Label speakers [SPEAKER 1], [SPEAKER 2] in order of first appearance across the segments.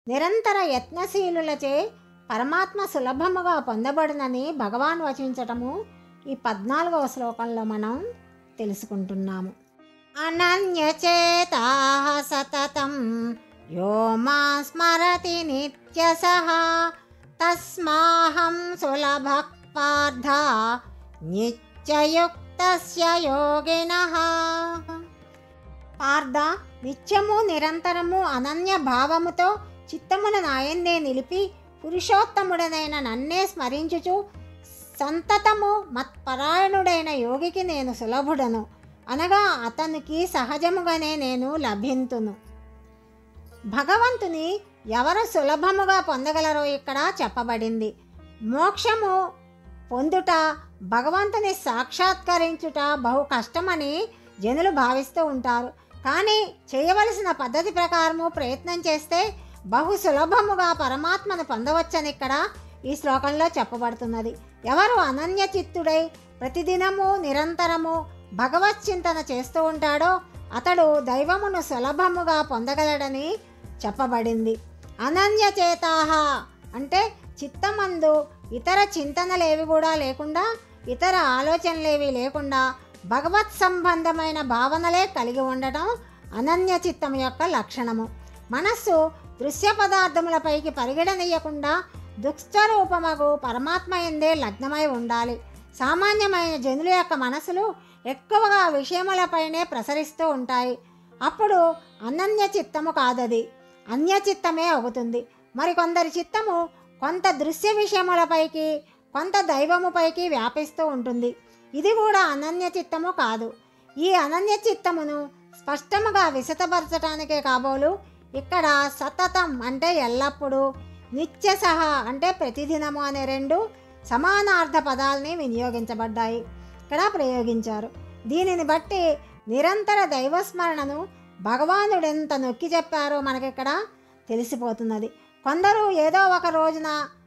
[SPEAKER 1] నిరంతర యత్నశీలులచే పరమాత్మ సులభముగా పొందబడునని భగవాన్ వచించటము ఈ పద్నాలుగవ శ్లోకంలో మనం తెలుసుకుంటున్నాము అనన్యచేతా సతతం యో మా స్మరతి నిత్యసః తస్మాహం సులభ పార్థ నిత్యయుక్తస్య యోగినః పార్థ నిత్యము నిరంతరము అనన్య భావముతో చిత్తమున నాయందే నిలిపి పురుషోత్తముడనైన నన్నే స్మరించుచు సంతతము మత్పరాయణుడైన యోగికి నేను సులభుడను అనగా అతనికి సహజముగానే నేను లభింతును భగవంతుని ఎవరు సులభముగా పొందగలరో ఇక్కడ చెప్పబడింది మోక్షము పొందుట భగవంతుని సాక్షాత్కరించుట బహు కష్టమని జనులు భావిస్తూ ఉంటారు కానీ చేయవలసిన పద్ధతి ప్రకారము ప్రయత్నం చేస్తే బహు సులభముగా పరమాత్మను పొందవచ్చని ఇక్కడ ఈ శ్లోకంలో చెప్పబడుతున్నది ఎవరు అనన్య చిత్తుడై ప్రతిదినము నిరంతరము భగవత్ చింతన చేస్తూ ఉంటాడో అతడు దైవమును సులభముగా పొందగలడని చెప్పబడింది అనన్య చేతాహ అంటే చిత్తమందు ఇతర చింతనలేవి కూడా లేకుండా ఇతర ఆలోచనలేవి లేకుండా భగవత్ సంబంధమైన భావనలే కలిగి ఉండటం అనన్య చిత్తం యొక్క లక్షణము మనస్సు దృశ్య పదార్థములపైకి పరిగెడనీయకుండా దుఃఖరూపమగు పరమాత్మ ఎందే లగ్నమై ఉండాలి సామాన్యమైన జనుల యొక్క మనసులు ఎక్కువగా విషయములపైనే ప్రసరిస్తూ ఉంటాయి అప్పుడు అనన్య చిత్తము కాదది అన్య చిత్తమే అవుతుంది మరి కొందరి చిత్తము కొంత దృశ్య విషయములపైకి కొంత దైవముపైకి వ్యాపిస్తూ ఉంటుంది ఇది కూడా అనన్య చిత్తము కాదు ఈ అనన్య చిత్తమును స్పష్టముగా విశదపరచటానికే కాబోలు ఇక్కడ సతతం అంటే ఎల్లప్పుడూ నిత్య సహా అంటే ప్రతిదినము అనే రెండు సమానార్థ పదాలని వినియోగించబడ్డాయి ఇక్కడ ప్రయోగించారు దీనిని బట్టి నిరంతర దైవస్మరణను భగవానుడు ఎంత నొక్కి చెప్పారో మనకిక్కడ తెలిసిపోతున్నది కొందరు ఏదో ఒక రోజున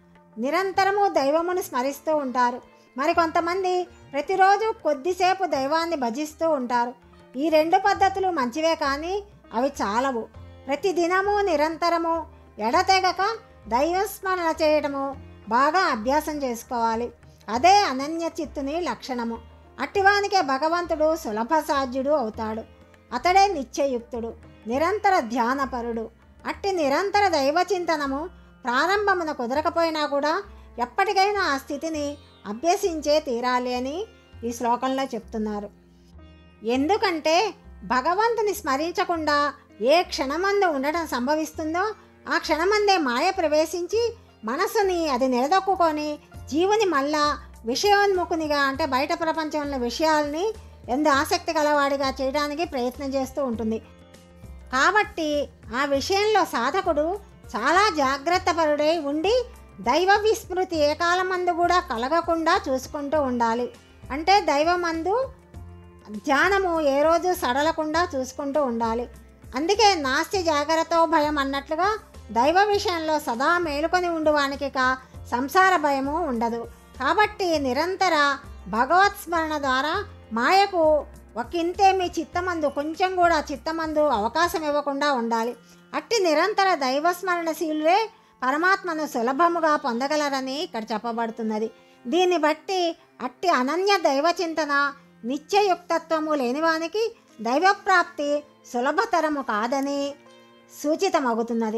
[SPEAKER 1] నిరంతరము దైవమును స్మరిస్తూ ఉంటారు మరి కొంతమంది ప్రతిరోజు కొద్దిసేపు దైవాన్ని భజిస్తూ ఉంటారు ఈ రెండు పద్ధతులు మంచివే కానీ అవి చాలవు ప్రతి దినము నిరంతరము ఎడతెగక దైవస్మరణ చేయడము బాగా అభ్యాసం చేసుకోవాలి అదే అనన్య చిత్తుని లక్షణము అట్టివానికే భగవంతుడు సులభ సాధ్యుడు అవుతాడు అతడే నిత్యయుక్తుడు నిరంతర ధ్యానపరుడు అట్టి నిరంతర దైవ చింతనము ప్రారంభమున కుదరకపోయినా కూడా ఎప్పటికైనా ఆ స్థితిని అభ్యసించే తీరాలి అని ఈ శ్లోకంలో చెప్తున్నారు ఎందుకంటే భగవంతుని స్మరించకుండా ఏ క్షణమందు ఉండడం సంభవిస్తుందో ఆ క్షణమందే మాయ ప్రవేశించి మనసుని అది నిలదొక్కుకొని జీవుని మళ్ళా విషయోన్ముఖునిగా అంటే బయట ప్రపంచంలో విషయాల్ని ఎంత ఆసక్తి గలవాడిగా చేయడానికి ప్రయత్నం చేస్తూ ఉంటుంది కాబట్టి ఆ విషయంలో సాధకుడు చాలా జాగ్రత్తపరుడై ఉండి దైవ విస్మృతి ఏ కాలమందు కూడా కలగకుండా చూసుకుంటూ ఉండాలి అంటే దైవమందు ధ్యానము ఏ రోజు సడలకుండా చూసుకుంటూ ఉండాలి అందుకే నాస్తి జాగ్రత్త భయం అన్నట్లుగా దైవ విషయంలో సదా మేలుకొని ఉండువానికి కా సంసార భయము ఉండదు కాబట్టి నిరంతర భగవత్ స్మరణ ద్వారా మాయకు ఒకంతే మీ చిత్తమందు కొంచెం కూడా చిత్తమందు అవకాశం ఇవ్వకుండా ఉండాలి అట్టి నిరంతర దైవస్మరణశీలులే పరమాత్మను సులభముగా పొందగలరని ఇక్కడ చెప్పబడుతున్నది దీన్ని బట్టి అట్టి అనన్య దైవ చింతన నిత్యయుక్తత్వము లేనివానికి దైవప్రాప్తి సులభతరము కాదని సూచితమవుతున్నది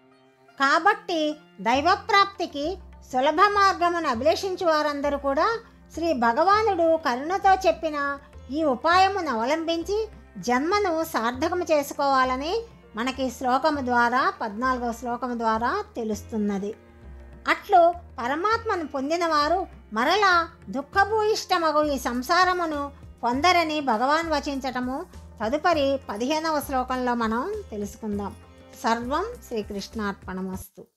[SPEAKER 1] కాబట్టి దైవప్రాప్తికి సులభ మార్గమును అభిలేషించు వారందరూ కూడా శ్రీ భగవానుడు కరుణతో చెప్పిన ఈ ఉపాయమును అవలంబించి జన్మను సార్థకము చేసుకోవాలని మనకి శ్లోకము ద్వారా పద్నాలుగవ శ్లోకము ద్వారా తెలుస్తున్నది అట్లు పరమాత్మను పొందినవారు మరలా దుఃఖభూయిష్టమగు ఈ సంసారమును పొందరని భగవాన్ వచించటము తదుపరి పదిహేనవ శ్లోకంలో మనం తెలుసుకుందాం సర్వం శ్రీకృష్ణార్పణమస్తు